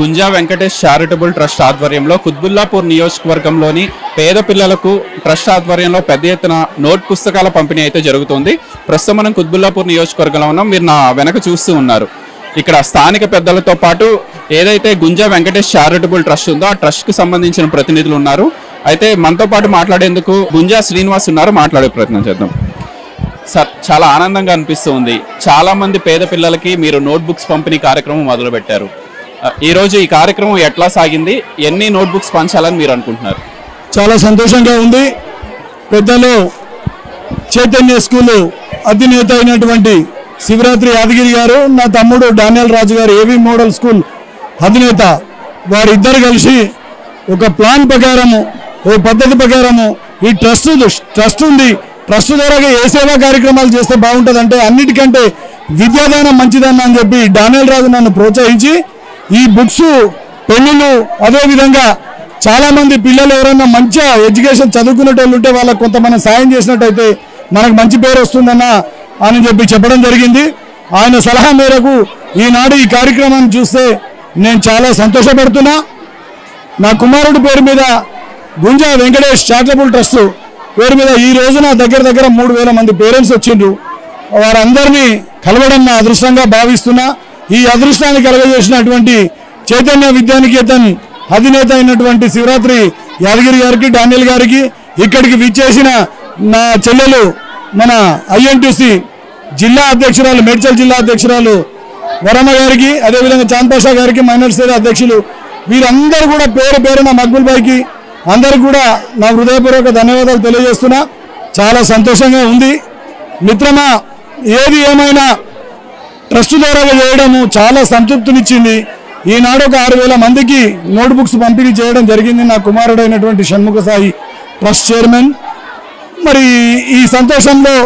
గుంజా Venkatesh charitable trust ఆధ్వర్యంలో కుత్బుల్లాపూర్ నియోజకవర్గంలోని పేద పిల్లలకు ట్రస్ట్ ఆధ్వర్యంలో పెద్ద ఎత్తున నోట్ పుస్తకాల పంపిణీ అయితే జరుగుతుంది ప్రస్తుతం మనం కుత్బుల్లాపూర్ నియోజకవర్గంలో ఉన్నాం మీరు నా వెనక చూస్తూ ఉన్నారు ఇక్కడ స్థానిక పెద్దలతో పాటు ఏదైతే గుంజా వెంకటేష్ చారిటబుల్ ట్రస్ట్ ఉందో ఆ ట్రస్ట్ కి సంబంధించిన ప్రతినిధులు ఉన్నారు అయితే మనతో పాటు మాట్లాడేందుకు గుంజా శ్రీనివాస్ ఉన్నారు మాట్లాడే ప్రయత్నం చేద్దాం సార్ చాలా ఆనందంగా అనిపిస్తుంది చాలా మంది పేద పిల్లలకి మీరు నోట్బుక్స్ పంపిణీ కార్యక్రమం మొదలు పెట్టారు ఆ, ఈ రోజు ఈ కార్యక్రమం ఎట్లా సాగింది ఎన్ని నోట్బుక్స్ పంచాలని మీరు అనుకుంటున్నారు చాలా సంతోషంగా ఉంది పెద్దలు చైతన్య స్కూలు అధినేత అయినటువంటి శివరాత్రి యాదగిరి గారు నా తమ్ముడు డానియల్ రాజు గారు ఏవి మోడల్ స్కూల్ అధినేత వారిద్దరు కలిసి ఒక ప్లాన్ ప్రకారము ఓ పద్ధతి ప్రకారము ఈ ట్రస్ట్ ట్రస్ట్ ఉంది ట్రస్ట్ ద్వారా ఏ సేవా కార్యక్రమాలు చేస్తే బాగుంటుందంటే అన్నిటికంటే విద్యాదానం మంచిదన్న అని చెప్పి డానియల్ రాజు నన్ను ప్రోత్సహించి ఈ బుక్స్ పెన్నులు అదేవిధంగా చాలా మంది పిల్లలు ఎవరైనా మంచిగా ఎడ్యుకేషన్ చదువుకునేటోళ్ళు ఉంటే వాళ్ళకి కొంత మనం సాయం చేసినట్టయితే మనకు మంచి పేరు వస్తుందన్న అని చెప్పి చెప్పడం జరిగింది ఆయన సలహా మేరకు ఈనాడు ఈ కార్యక్రమాన్ని చూస్తే నేను చాలా సంతోషపడుతున్నా నా కుమారుడి పేరు మీద గుంజా వెంకటేష్ చారిటబుల్ ట్రస్ట్ పేరు మీద ఈ రోజున దగ్గర దగ్గర మూడు వేల మంది పేరెంట్స్ వచ్చిండ్రు వారందరినీ కలవడం నా అదృష్టంగా భావిస్తున్నా ఈ అదృష్టాన్ని కలగజేసినటువంటి చైతన్య విద్యానికేతన్ అధినేత అయినటువంటి శివరాత్రి యాదగిరి గారికి డానియల్ గారికి ఇక్కడికి విచ్చేసిన నా చెల్లెలు మన ఐఎన్టీసీ జిల్లా అధ్యక్షురాలు మేడ్చల్ జిల్లా అధ్యక్షురాలు వరమ్మ గారికి అదేవిధంగా చాంద్ పాషా గారికి మైనార్టీ సేవ అధ్యక్షులు వీరందరూ కూడా పేరు పేరున మక్బుల్ బాయ్కి అందరికి కూడా నా హృదయపూర్వక ధన్యవాదాలు తెలియజేస్తున్నా చాలా సంతోషంగా ఉంది మిత్రమా ఏది ఏమైనా ట్రస్ట్ ద్వారా చేయడము చాలా సంతృప్తినిచ్చింది ఈనాడు ఒక ఆరు వేల మందికి నోట్బుక్స్ పంపిణీ చేయడం జరిగింది నా కుమారుడైనటువంటి షణ్ముఖ సాయి ట్రస్ట్ చైర్మన్ మరి ఈ సంతోషంలో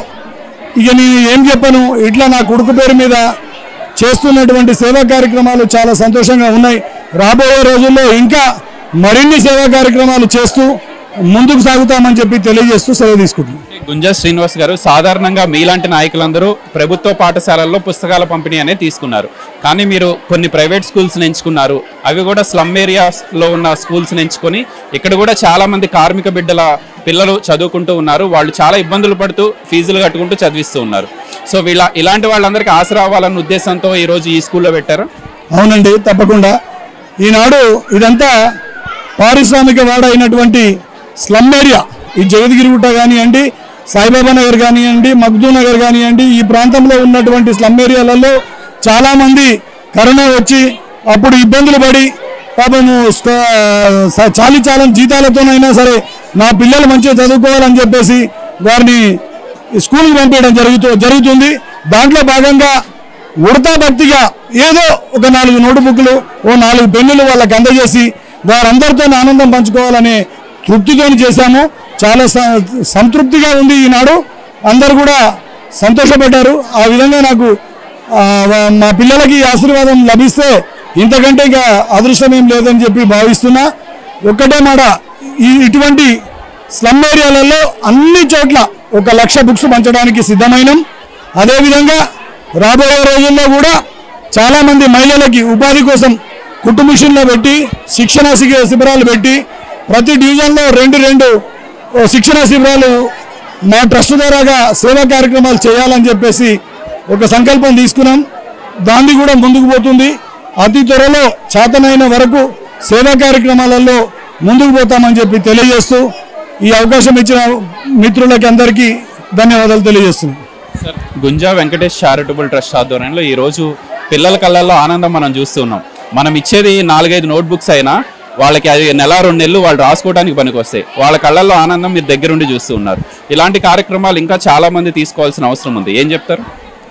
ఇక నేను ఏం చెప్పను ఇట్లా నా కొడుకు పేరు మీద చేస్తున్నటువంటి సేవా కార్యక్రమాలు చాలా సంతోషంగా ఉన్నాయి రాబోయే రోజుల్లో ఇంకా మరిన్ని సేవా కార్యక్రమాలు చేస్తూ ముందుకు సాగుతామని చెప్పి తెలియజేస్తూ సెలవు తీసుకుంటున్నాను గుంజా శ్రీనివాస్ గారు సాధారణంగా మీలాంటి నాయకులందరూ ప్రభుత్వ పాఠశాలల్లో పుస్తకాల పంపిణీ అనేది తీసుకున్నారు కానీ మీరు కొన్ని ప్రైవేట్ స్కూల్స్ ఎంచుకున్నారు అవి కూడా స్లమ్ ఏరియాస్లో ఉన్న స్కూల్స్ ఎంచుకొని ఇక్కడ కూడా చాలా మంది కార్మిక బిడ్డల పిల్లలు చదువుకుంటూ ఉన్నారు వాళ్ళు చాలా ఇబ్బందులు పడుతూ ఫీజులు కట్టుకుంటూ చదివిస్తూ ఉన్నారు సో వీళ్ళ ఇలాంటి వాళ్ళందరికీ ఆసరా అవ్వాలన్న ఉద్దేశంతో ఈ రోజు ఈ స్కూల్లో పెట్టారు అవునండి తప్పకుండా ఈనాడు ఇదంతా పారిశ్రామిక వాడ అయినటువంటి స్లమ్ ఏరియా ఈ జగద్గిరిగుట్ట కానివ్వండి సాయిబాబా నగర్ కానివ్వండి మగ్దూ నగర్ కానివ్వండి ఈ ప్రాంతంలో ఉన్నటువంటి స్లమ్ ఏరియాలలో చాలామంది కరోనా వచ్చి అప్పుడు ఇబ్బందులు పడి పాపము స్క- స- చాలి చాలని జీతాలతోనైనా సరే నా పిల్లలు మంచిగా చదువుకోవాలని చెప్పేసి వారిని స్కూల్కి పంపించడం జరుగుతూ జరుగుతుంది దాంట్లో భాగంగా ఉడతా భక్తిగా ఏదో ఒక నాలుగు నోటుబుక్లు ఓ నాలుగు పెన్నులు వాళ్ళకి అందజేసి వారందరితో ఆనందం పంచుకోవాలనే తృప్తితో చేశాము చాలా స- సంతృప్తిగా ఉంది ఈనాడు అందరు కూడా సంతోషపడ్డారు ఆ విధంగా నాకు ఆ, వా- మా పిల్లలకి ఈ ఆశీర్వాదం లభిస్తే ఇంతకంటే ఇంకా అదృష్టం ఏం లేదని చెప్పి భావిస్తున్నా ఒక్కటే మాట ఈ ఇటువంటి స్లమ్ ఏరియాలలో అన్ని చోట్ల ఒక లక్ష బుక్స్ పంచడానికి సిద్ధమైనం అదేవిధంగా రాబోయే రోజుల్లో కూడా చాలామంది మహిళలకి ఉపాధి కోసం కుట్టు మిషన్లో పెట్టి శిక్షణ శి- శిబిరాలు పెట్టి ప్రతి డివిజన్లో రెండు రెండు ఓ శిక్షణ శిబిరాలు మా ట్రస్ట్ ద్వారాగా సేవా కార్యక్రమాలు చేయాలని చెప్పేసి ఒక సంకల్పం తీసుకున్నాం దాన్ని కూడా ముందుకు పోతుంది అతి త్వరలో చేతనైన వరకు సేవా కార్యక్రమాలలో ముందుకు పోతామని చెప్పి తెలియజేస్తూ ఈ అవకాశం ఇచ్చిన మిత్రులకి అందరికీ ధన్యవాదాలు తెలియజేస్తున్నాను sir Gunja Venkatesh charitable trust ఆధ్వర్యంలో ఈ రోజు పిల్లల కళ్ళల్లో ఆనందం మనం చూస్తున్నాం మనం ఇచ్చేది నాలుగైదు నోట్బుక్స్ అయినా వాళ్ళకి అది నెల రెండు నెలలు వాళ్ళు రాసుకోవడానికి పనికొస్తాయి వాళ్ళ కళ్ళల్లో ఆనందం మీరు దగ్గరుండి చూస్తూ ఉన్నారు ఇలాంటి కార్యక్రమాలు ఇంకా చాలా మంది తీసుకోవాల్సిన అవసరం ఉంది ఏం చెప్తారు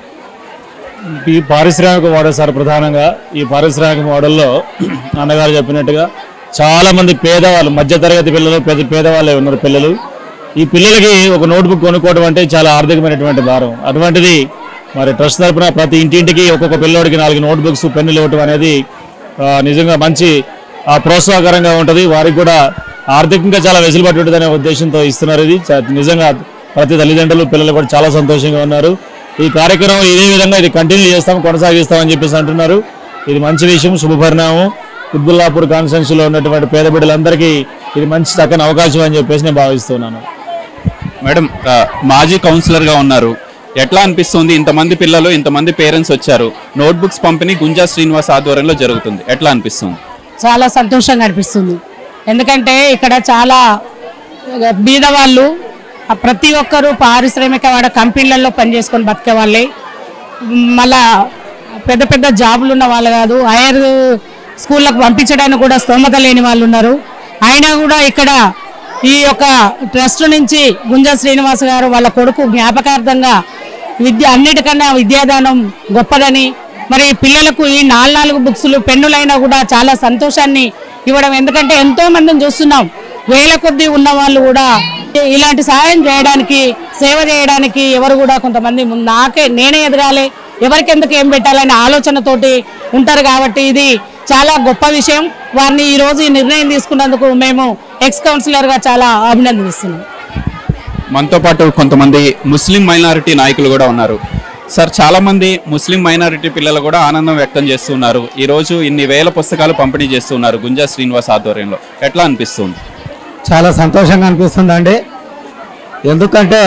ఈ పారిశ్రామిక మోడల్ సార్ ప్రధానంగా ఈ పారిశ్రామిక మోడల్లో అన్నగారు చెప్పినట్టుగా చాలా మంది పేదవాళ్ళు మధ్యతరగతి పిల్లలు పెద్ద పేదవాళ్ళే ఉన్నారు పిల్లలు ఈ పిల్లలకి ఒక నోట్బుక్ కొనుక్కోవడం అంటే చాలా ఆర్థికమైనటువంటి భారం అటువంటిది మరి ట్రస్ట్ తరపున ప్రతి ఇంటింటికి ఒక్కొక్క పిల్లోడికి నాలుగు నోట్బుక్స్ పెన్నులు ఇవ్వటం అనేది ఆ, నిజంగా మంచి ఆ, ప్రోత్సాహకరంగా ఉంటుంది వారికి కూడా ఆర్థికంగా చాలా వెసులుబాటు ఉంటుందనే ఉద్దేశంతో ఇస్తున్నారు ఇది చా- నిజంగా ప్రతి తల్లిదండ్రులు పిల్లలు కూడా చాలా సంతోషంగా ఉన్నారు ఈ కార్యక్రమం ఇదే విధంగా ఇది కంటిన్యూ చేస్తాం కొనసాగిస్తామని చెప్పేసి అంటున్నారు ఇది మంచి విషయం శుభపరిణామం కుత్బుల్లాపూర్ కాన్స్టిట్యున్సీలో ఉన్నటువంటి పేద బిడ్డలందరికీ ఇది మంచి చక్కని అవకాశం అని చెప్పేసి నేను భావిస్తున్నాను మేడం ఆ, మాజీ కౌన్సిలర్ గా ఉన్నారు ఎట్లా అనిపిస్తుంది ఇంతమంది పిల్లలు ఇంతమంది పేరెంట్స్ వచ్చారు నోట్బుక్స్ పంపిణీ గుంజా శ్రీనివాస్ ఆధ్వర్యంలో జరుగుతుంది ఎట్లా అనిపిస్తుంది చాలా సంతోషంగా అనిపిస్తుంది ఎందుకంటే ఇక్కడ చాలా బీద వాళ్ళు ఆ ప్రతి ఒక్కరూ పారిశ్రామిక వాడ కంపెనీలలో పనిచేసుకొని బతికే వాళ్ళే మళ్ళా పెద్ద పెద్ద జాబులు ఉన్న వాళ్ళు కాదు హైయర్ స్కూళ్ళకు పంపించడానికి కూడా స్తోమత లేని వాళ్ళు ఉన్నారు అయినా కూడా ఇక్కడ ఈ యొక్క ట్రస్ట్ నుంచి గుంజా శ్రీనివాస్ గారు వాళ్ళ కొడుకు జ్ఞాపకార్థంగా విద్య అన్నిటికన్నా విద్యాదానం గొప్పదని మరి పిల్లలకు ఈ నాలుగు నాలుగు బుక్స్లు పెన్నులైనా కూడా చాలా సంతోషాన్ని ఇవ్వడం ఎందుకంటే ఎంతో మందిని చూస్తున్నాం వేల కొద్దీ ఉన్న వాళ్ళు కూడా ఇలాంటి సహాయం చేయడానికి సేవ చేయడానికి ఎవరు కూడా కొంతమంది ముందు నాకే నేనే ఎదగాలి ఎవరికెందుకు ఏం పెట్టాలనే ఆలోచనతోటి ఉంటారు కాబట్టి ఇది చాలా గొప్ప విషయం వారిని ఈ రోజు ఈ నిర్ణయం తీసుకున్నందుకు మేము ఎక్స్ కౌన్సిలర్ గా చాలా అభినందిస్తున్నాం మనతో పాటు కొంతమంది ముస్లిం మైనారిటీ నాయకులు కూడా ఉన్నారు సార్ చాలా మంది ముస్లిం మైనారిటీ పిల్లలు కూడా ఆనందం వ్యక్తం చేస్తున్నారు ఈ రోజు ఇన్ని వేల పుస్తకాలు పంపిణీ చేస్తున్నారు గుంజా శ్రీనివాస్ ఆధ్వర్యంలో ఎట్లా అనిపిస్తుంది చాలా సంతోషంగా అనిపిస్తుందండి ఎందుకంటే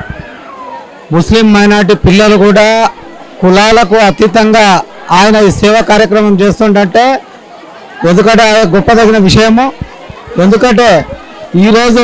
ముస్లిం మైనార్టీ పిల్లలు కూడా కులాలకు అతీతంగా ఆయన ఈ సేవా కార్యక్రమం చేస్తుంటే ఎందుకంటే అది గొప్పదగిన విషయము ఎందుకంటే ఈరోజు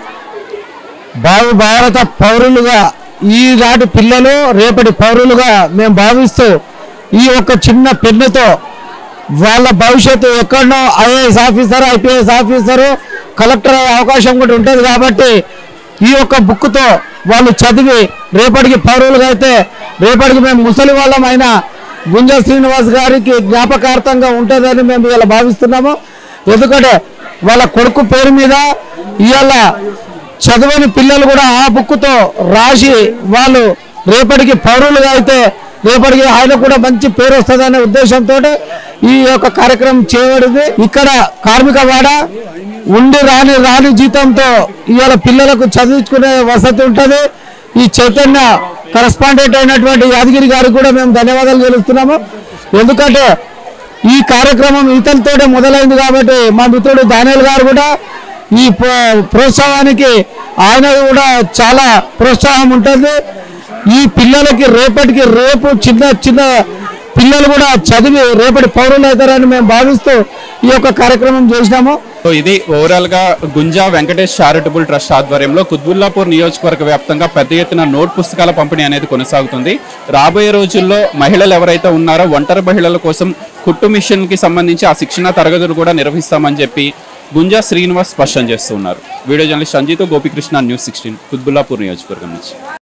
భావి భారత పౌరులుగా ఈనాటి పిల్లలు రేపటి పౌరులుగా మేము భావిస్తూ ఈ యొక్క చిన్న పెన్నుతో వాళ్ళ భవిష్యత్తు ఎక్కడనో IAS officer IPS officer collector అయ్యే అవకాశం కూడా ఉంటుంది కాబట్టి ఈ యొక్క బుక్తో వాళ్ళు చదివి రేపటికి పౌరులుగా అయితే రేపటికి మేము ముసలి వాళ్ళమైన గుంజ శ్రీనివాస్ గారికి జ్ఞాపకార్థంగా ఉంటుందని మేము ఇలా భావిస్తున్నాము ఎందుకంటే వాళ్ళ కొడుకు పేరు మీద ఇవాళ చదవని పిల్లలు కూడా ఆ బుక్తో రాసి వాళ్ళు రేపటికి పౌరులుగా అయితే రేపటికి ఆయన కూడా మంచి పేరు వస్తుందనే ఉద్దేశంతో ఈ యొక్క కార్యక్రమం చేయబడింది ఇక్కడ కార్మిక వాడ ఉండి రాని రాని జీతంతో ఇవాళ పిల్లలకు చదివించుకునే వసతి ఉంటుంది ఈ చైతన్య కరస్పాండెంట్ అయినటువంటి యాదగిరి గారికి కూడా మేము ధన్యవాదాలు తెలుస్తున్నాము ఎందుకంటే ఈ కార్యక్రమం ఇతనితోటే మొదలైంది కాబట్టి మా మిత్రుడు దానియల్ గారు కూడా ఈ ప్ర- ప్రోత్సాహానికి ఆయన కూడా చాలా ప్రోత్సాహం ఉంటుంది ఈ పిల్లలకి రేపటికి రేపు చిన్న చిన్న పిల్లలు కూడా చదివి రేపటి పౌరులు అవుతారని మేము భావిస్తూ ఈ యొక్క కార్యక్రమం చేసినాము సో ఇది ఓవరాల్ గా గుంజా వెంకటేష్ చారిటబుల్ ట్రస్ట్ ఆధ్వర్యంలో కుత్బుల్లాపూర్ నియోజకవర్గ వ్యాప్తంగా పెద్ద ఎత్తున నోట్ పుస్తకాల పంపిణీ అనేది కొనసాగుతుంది రాబోయే రోజుల్లో మహిళలు ఎవరైతే ఉన్నారో ఒంటరి మహిళల కోసం కుట్టు మిషన్ కి సంబంధించి ఆ శిక్షణ తరగతులు కూడా నిర్వహిస్తామని చెప్పి గుంజా శ్రీనివాస్ స్పష్టం చేస్తున్నారు వీడియో జర్నలిస్ట్ సంజీతో గోపికృష్ణ న్యూస్ సిక్స్టీన్ కుత్బుల్లాపూర్ నియోజకవర్గం నుంచి